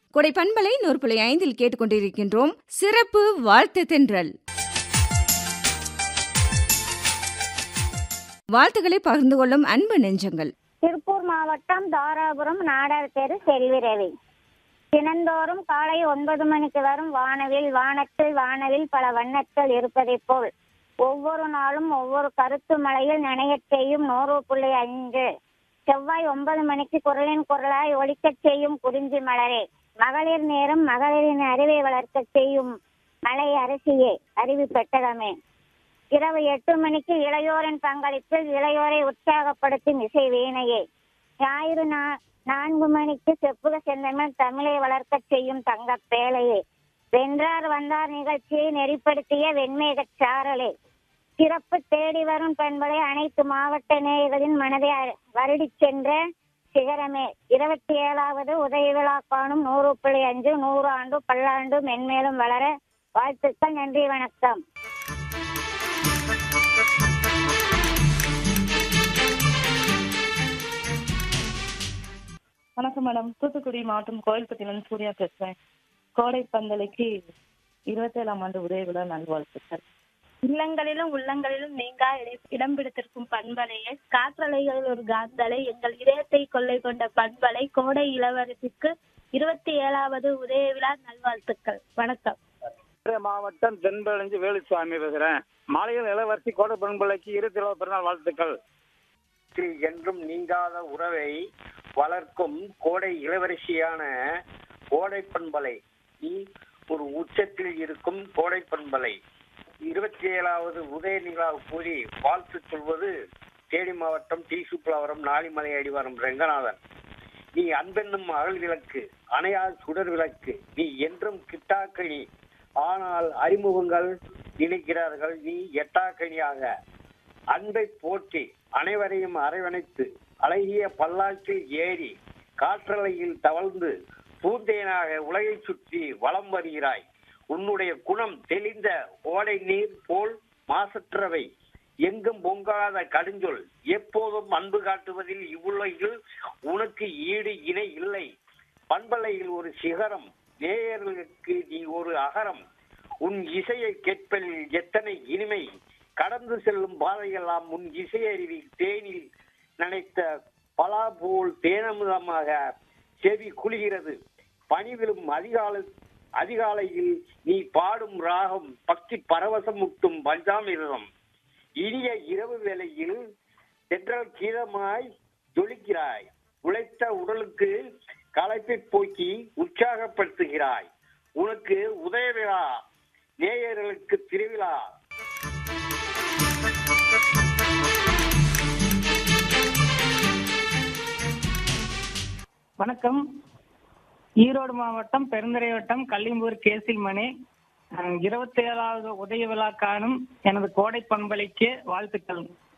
கொடை பண்பலை நூறு புள்ளி ஐந்தில் கேட்டுக்கொண்டிருக்கின்றோம் சிறப்பு வாழ்த்து தென்றல் வாழ்த்துக்களை பகிர்ந்து கொள்ளும் அன்பு நெஞ்சங்கள் திருப்பூர் மாவட்டம் தாராபுரம் நாடார் தெரு செல்வி ரவி தினந்தோறும் காலை ஒன்பது மணிக்கு வரும் வானவில் வானத்தில் வானவில் பல வண்ணத்தில் இருப்பதைப் போல் ஒவ்வொரு நாளும் ஒவ்வொரு கருத்து மலையில் நனையச் செய்யும் நூறு புள்ளி அஞ்சு செவ்வாய் ஒன்பது மணிக்கு குரலின் குரலாய் ஒலிக்கச் செய்யும் குறிஞ்சி மலரே மகளிர் நேரம் மகளிரின் அறிவை வளர்க்கச் செய்யும் மலை அரசியே அறிவு பெட்டகமே இரவு எட்டு மணிக்கு இளையோரின் பங்களிப்பில் இளையோரை உற்சாகப்படுத்தும் இசை வீணையே ஞாயிறு நா- நான்கு மணிக்கு செப்புக செந்தமிழ் தமிழை வளர்க்கச் செய்யும் தங்கப் பேழையே வென்றார் வந்தார் நிகழ்ச்சியை நெறிப்படுத்திய வெண்மேகச் சாரலே சிறப்பு தேடி வரும் பெண்களை அனைத்து மாவட்ட நேயர்களின் மனதை அ- வருடிச் சென்ற சிகரமே இருபத்தி ஏழாவது உதய விழா காணும் நூறு புள்ளி அஞ்சு நூறு ஆண்டு பல்லாண்டு மென்மேலும் வளர வாழ்த்துக்கள் நன்றி வணக்கம் வணக்கம் மேடம் தூத்துக்குடி மாவட்டம் கோயில்பட்டியிலிருந்து சூர்யா பேசுறேன் கோடை பந்தலைக்கு இருபத்தேழாம் ஆண்டு உதய விழா நல்வாழ்த்துக்கள் இல்லங்களிலும் உள்ளங்களிலும் நீங்கா இடம் இடம் பிடித்திருக்கும் பண்பலையை காற்றலைகளில் ஒரு காந்தலை எங்கள் இதயத்தை கொள்ளை கொண்ட பண்பலை கோடை இளவரசிக்கு இருபத்தி ஏழாவது உதய விழா நல்வாழ்த்துக்கள் வணக்கம் மதுரை மாவட்டம் தென்பழஞ்சி வேலுசாமி பேசுறேன் மாலையில் இளவரசி கோடை பண்பலைக்கு இருபத்தி ஏழாவது பிறநாள் வாழ்த்துக்கள் என்றும் நீங்காத உறவை வளர்க்கும் கோடை இளவரசியான கோடை பண்பலை நீ ஒரு உச்சத்தில் இருக்கும் கோடை பண்பலை இருபத்தி ஏழாவது உதய நிலா கூறி வாழ்த்து சொல்வது தேனி மாவட்டம் டி சுப்புலவரம் நாளிமலை அடிவாரம் ரெங்கநாதன் நீ அன்பென்னும் அகல் விளக்கு அணையா சுடர் விளக்கு நீ என்றும் கிட்டாக்கணி ஆனால் அறிமுகங்கள் நினைக்கிறார்கள் நீ எட்டாக்கணியாக அன்பை போற்றி அனைவரையும் அரவணைத்து அழகிய பல்லாக்கில் ஏறி காற்றலையில் தவழ்ந்து பூந்தேனாக உலகை சுற்றி வலம் வருகிறாய் உன்னுடைய குணம் தெளிந்த ஓடை நீர் போல் மாசற்றவை எங்கும் பொங்காத கடுஞ்சொல் எப்போதும் அன்பு காட்டுவதில் இவ்வுலகில் உனக்கு ஈடு இணை இல்லை பண்பலையில் ஒரு சிகரம் நேயர்களுக்கு நீ ஒரு அகரம் உன் இசையை கேட்பதில் எத்தனை இனிமை கடந்து செல்லும் பாதையெல்லாம் உன் இசையருவி தேனில் நினைத்த பலா போல் தேனமுதமாக செவி குளிகிறது பணிவிலும் அதிகால அதிகாலையில் நீ பாடும் ராகம் பக்தி பரவசம் முட்டும் பஞ்சாமிரதம் இனிய இரவு வேளையில் தென்றல் கீதமாய் ஜொலிக்கிறாய் உழைத்த உடலுக்கு களைப்பை போக்கி உற்சாகப்படுத்துகிறாய் உனக்கு உதய விழா நேயர்களுக்கு திருவிழா வணக்கம் ஈரோடு மாவட்டம் பெருந்துறை வட்டம் கள்ளிம்பூர் கேசில்மணி இருபத்தி ஏழாவது உதய விழா காணும் எனது கோடை பண்பலைக்கு வாழ்த்துக்கள்